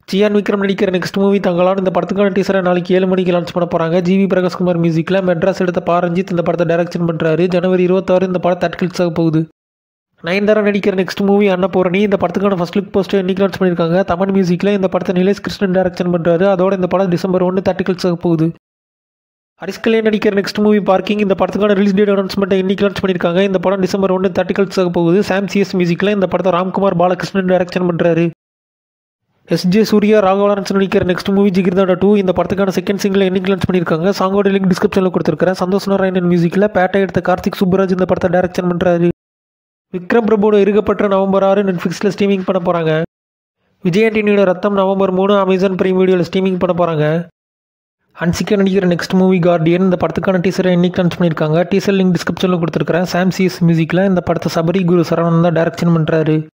cyan Vikram நடிக்கிற next movie தங்களான் இந்த படத்துக்கான டீசரை நாளைக்கு ஏழு மணிக்கு லான்ச் பண்ண போகிறாங்க ஜிவி பிரகாஷ்குமார் மியூசிக்கில் மெட்ராஸ் எடுத்த பாரஞ்சித் இந்த படத்தை டைரக்ஷன் பண்ணுறாரு ஜனவரி இருபத்தாறு இந்த படம் தேர்ட் கிளிக்ஸ் ஆக போகுது நயன்தாரா நடிக்கிற நெக்ஸ்ட் மூவி அன்னபூரணி இந்த படத்துக்கான ஃபர்ஸ்ட் லுக் போஸ்டர் இன்னைக்கு லான்ச் பண்ணியிருக்காங்க தமிழ் மியூசிக்கில் இந்த படத்தை நிலேஷ் கிருஷ்ணன் டைரக்ஷன் பண்ணுறாரு அதோட இந்த படம் டிசம்பர் ஒன்று தேர்ட் கிளிக்ஸ் ஆக போகுது ஹரிஷ் கல்யாண் நடிக்கிற நெக்ஸ்ட் மூவி பார்க்கிங் இந்த படத்துக்கான ரிலீஸ் டேட் அனௌன்ஸ்மெண்ட் இன்னைக்கு லான்ச் பண்ணியிருக்காங்க இந்த படம் டிசம்பர் ஒன்று தேர்ட்டி கிளிக்ஸ் ஆக போகுது சாம் சிஎஸ் மியூசிக்கில் இந்த படத்தை ராம்குமார் பாலகிருஷ்ணன் டைரக்ஷன் பண்ணுறாரு எஸ்ஜே சூர்யா ராகவலாரன்ஸ் நடிக்கிற நெக்ஸ்ட் மூவி ஜிகிர்தாடா டூ இந்த படத்துக்கான செகண்ட் சிங்கிள் என்னைக்கு லான்ச் பண்ணியிருக்காங்க சாங்கோட லிங்க் டிஸ்கிரிப்ஷனில் கொடுத்துருக்கிறேன் சந்தோஷ் நாராயணன் மியூசிக்கில் பேட்டை எடுத்த கார்த்திக் சுப்புராஜ் இந்த படத்தை டைரக்ஷன் பண்ணுறாரு விக்ரம் பிரபுவோட இருக்கப்பட்ட நவம்பர் ஆறு நெட்ஃப்ளிக்ஸில் ஸ்ட்ரீமிங் பண்ண போகிறாங்க விஜய் ஆண்டனியோட ரத்தம் நவம்பர் மூணு அமேசான் பிரைம் வீடியோவில் ஸ்ட்ரீமிங் பண்ண போகிறாங்க ஹன்சிகா நடிக்கிற நெக்ஸ்ட் மூவி கார்டியன் இந்த படத்துக்கான டீசரை இன்னைக்கு லான்ச் பண்ணியிருக்காங்க டீசர் லிங்க் டிஸ்கிரிப்ஷனில் கொடுத்துருக்கிறேன் சாம் சிஎஸ் மியூசிக்கில் இந்த படத்தை சபரி குரு சரவணன் தான் டைரக்ஷன் பண்ணுறாரு